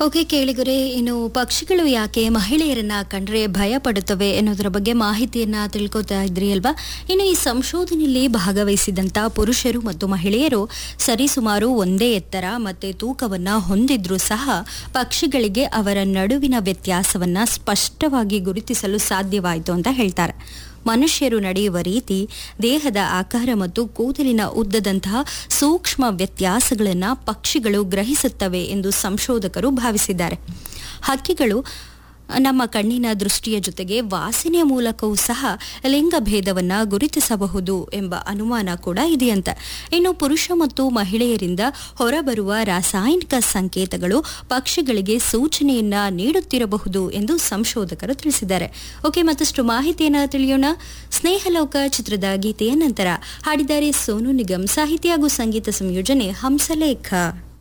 okay ಕೇಳಿಗರೆ ಇನ್ನು ಪಕ್ಷಿಗಳು ಯಾಕೆ ಮಹಿಳೆಯರನ್ನ ಕಂಡ್ರೆ ಭಯ ಪಡುತ್ತವೆ ಅನ್ನೋದರ ಬಗ್ಗೆ ಮಾಹಿತಿಯನ್ನ ತಿಳ್ಕೊತಾ ಇದ್ರಿ ಅಲ್ವಾ ಇನ್ನು ಈ ಸಂಶೋಧನೆಯಲ್ಲಿ ಭಾಗವಹಿಸಿದಂತ ಪುರುಷರು ಮತ್ತು ಮಹಿಳೆಯರು ಸರಿಸುಮಾರು ಒಂದೇ ಎತ್ತರ ಮತ್ತೆ ತೂಕವನ್ನ ಹೊಂದಿದ್ರೂ ಸಹ ಪಕ್ಷಿಗಳಿಗೆ ಅವರ ನಡುವಿನ ವ್ಯತ್ಯಾಸವನ್ನ ಸ್ಪಷ್ಟವಾಗಿ ಗುರುತಿಸಲು ಸಾಧ್ಯವಾಯಿತು ಅಂತ ಹೇಳ್ತಾರೆ ಮನುಷ್ಯರು ನಡೆಯುವ ರೀತಿ ದೇಹದ ಆಕಾರ ಮತ್ತು ಕೂದಲಿನ ಉದ್ದದಂತಹ ಸೂಕ್ಷ್ಮ ವ್ಯತ್ಯಾಸಗಳನ್ನು ಪಕ್ಷಿಗಳು ಗ್ರಹಿಸುತ್ತವೆ ಎಂದು ಸಂಶೋಧಕರು ಭಾವಿಸಿದ್ದಾರೆ ಹಕ್ಕಿಗಳು ನಮ್ಮ ಕಣ್ಣಿನ ದೃಷ್ಟಿಯ ಜೊತೆಗೆ ವಾಸನೆಯ ಮೂಲಕವೂ ಸಹ ಲಿಂಗಭೇದವನ್ನ ಗುರುತಿಸಬಹುದು ಎಂಬ ಅನುಮಾನ ಕೂಡ ಇದೆಯಂತೆ ಇನ್ನು ಪುರುಷ ಮತ್ತು ಮಹಿಳೆಯರಿಂದ ಹೊರಬರುವ ರಾಸಾಯನಿಕ ಸಂಕೇತಗಳು ಪಕ್ಷಿಗಳಿಗೆ ಸೂಚನೆಯನ್ನ ನೀಡುತ್ತಿರಬಹುದು ಎಂದು ಸಂಶೋಧಕರು ತಿಳಿಸಿದ್ದಾರೆ ಓಕೆ ಮತ್ತಷ್ಟು ಮಾಹಿತಿಯನ್ನ ತಿಳಿಯೋಣ ಸ್ನೇಹಲೋಕ ಚಿತ್ರದ ಗೀತೆಯ ನಂತರ ಹಾಡಿದ್ದಾರೆ ಸೋನು ನಿಗಮ್ ಸಾಹಿತ್ಯ ಹಾಗೂ ಸಂಗೀತ ಸಂಯೋಜನೆ ಹಂಸಲೇಖ